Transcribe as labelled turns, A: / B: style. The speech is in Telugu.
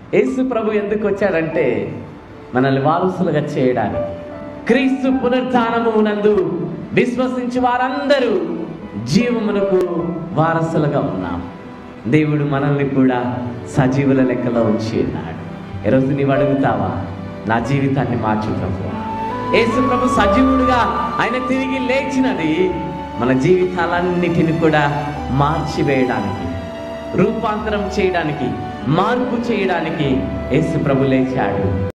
A: యేసు ప్రభు ఎందుకు వచ్చాడంటే మనల్ని వారసులుగా చేయడానికి క్రీస్తు పునరుద్ధానము నందు విశ్వసించి వారందరూ జీవమునకు వారసులుగా ఉన్నాం దేవుడు మనల్ని కూడా సజీవుల లెక్కలో ఉంచి ఉన్నాడు ఈరోజు నీవు అడుగుతావా నా జీవితాన్ని మార్చు ప్రభు యేసు ప్రభు సజీవుడుగా ఆయన తిరిగి లేచినది మన జీవితాలన్నిటిని కూడా మార్చివేయడానికి రూపాంతరం చేయడానికి మార్పు చేయడానికి యేసు ప్రభు లేచాడు